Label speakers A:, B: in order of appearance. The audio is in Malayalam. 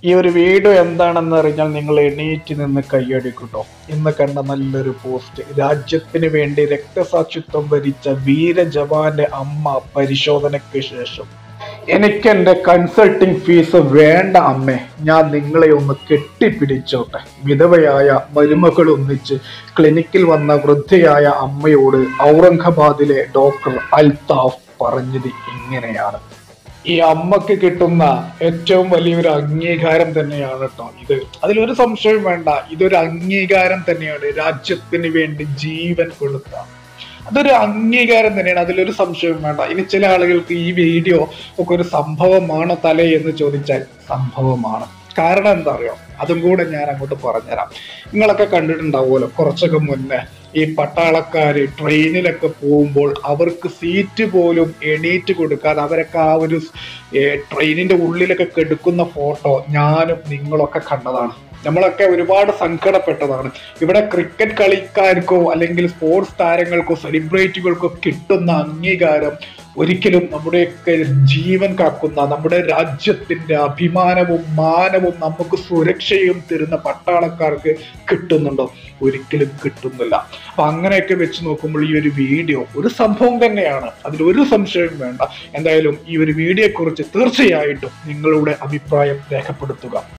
A: ഈ ഒരു വീഡിയോ എന്താണെന്ന് അറിഞ്ഞാൽ നിങ്ങൾ എണീറ്റ് നിന്ന് കൈയടിക്കൂട്ടോ ഇന്ന് കണ്ട നല്ലൊരു പോസ്റ്റ് രാജ്യത്തിന് വേണ്ടി രക്തസാക്ഷിത്വം വരിച്ച വീര ജവാന്റെ അമ്മ പരിശോധനയ്ക്ക് ശേഷം എനിക്ക് എന്റെ കൺസൾട്ടിംഗ് ഫീസ് വേണ്ട അമ്മേ ഞാൻ നിങ്ങളെ ഒന്ന് കെട്ടിപ്പിടിച്ചോട്ടെ വിധവയായ മരുമകൾ ഒന്നിച്ച് ക്ലിനിക്കിൽ വന്ന വൃദ്ധയായ അമ്മയോട് ഔറംഗാബാദിലെ ഡോക്ടർ അൽതാഫ് പറഞ്ഞത് ഇങ്ങനെയാണ് ഈ അമ്മക്ക് കിട്ടുന്ന ഏറ്റവും വലിയൊരു അംഗീകാരം തന്നെയാണ് കേട്ടോ ഇത് അതിലൊരു സംശയം വേണ്ട ഇതൊരു അംഗീകാരം തന്നെയാണ് രാജ്യത്തിന് വേണ്ടി ജീവൻ കൊടുത്ത അതൊരു അംഗീകാരം തന്നെയാണ് അതിലൊരു സംശയവും വേണ്ട ഇനി ചില ആളുകൾക്ക് ഈ വീഡിയോ ഒക്കെ ഒരു സംഭവമാണോ തലേ എന്ന് ചോദിച്ചാൽ സംഭവമാണ് കാരണം എന്താ അറിയോ അതും കൂടെ ഞാൻ അങ്ങോട്ട് പറഞ്ഞുതരാം നിങ്ങളൊക്കെ കണ്ടിട്ടുണ്ടാവുമല്ലോ കുറച്ചൊക്കെ മുന്നേ ഈ പട്ടാളക്കാര് ട്രെയിനിലൊക്കെ പോകുമ്പോൾ അവർക്ക് സീറ്റ് പോലും എണീറ്റ് കൊടുക്കാതെ അവരൊക്കെ ആ ഒരു ട്രെയിനിന്റെ ഉള്ളിലൊക്കെ കെടുക്കുന്ന ഫോട്ടോ ഞാനും നിങ്ങളൊക്കെ കണ്ടതാണ് നമ്മളൊക്കെ ഒരുപാട് സങ്കടപ്പെട്ടതാണ് ഇവിടെ ക്രിക്കറ്റ് കളിക്കാർക്കോ അല്ലെങ്കിൽ സ്പോർട്സ് താരങ്ങൾക്കോ സെലിബ്രിറ്റികൾക്കോ കിട്ടുന്ന അംഗീകാരം ഒരിക്കലും നമ്മുടെയൊക്കെ ജീവൻ കാക്കുന്ന നമ്മുടെ രാജ്യത്തിന്റെ അഭിമാനവും മാനവും നമുക്ക് സുരക്ഷയും തരുന്ന പട്ടാളക്കാർക്ക് കിട്ടുന്നുണ്ടോ ഒരിക്കലും കിട്ടുന്നില്ല അപ്പൊ അങ്ങനെയൊക്കെ വെച്ച് നോക്കുമ്പോൾ ഈ ഒരു വീഡിയോ ഒരു സംഭവം തന്നെയാണ് അതിൽ ഒരു സംശയവും വേണ്ട എന്തായാലും ഈ ഒരു വീഡിയോയെ കുറിച്ച് തീർച്ചയായിട്ടും നിങ്ങളുടെ അഭിപ്രായം രേഖപ്പെടുത്തുക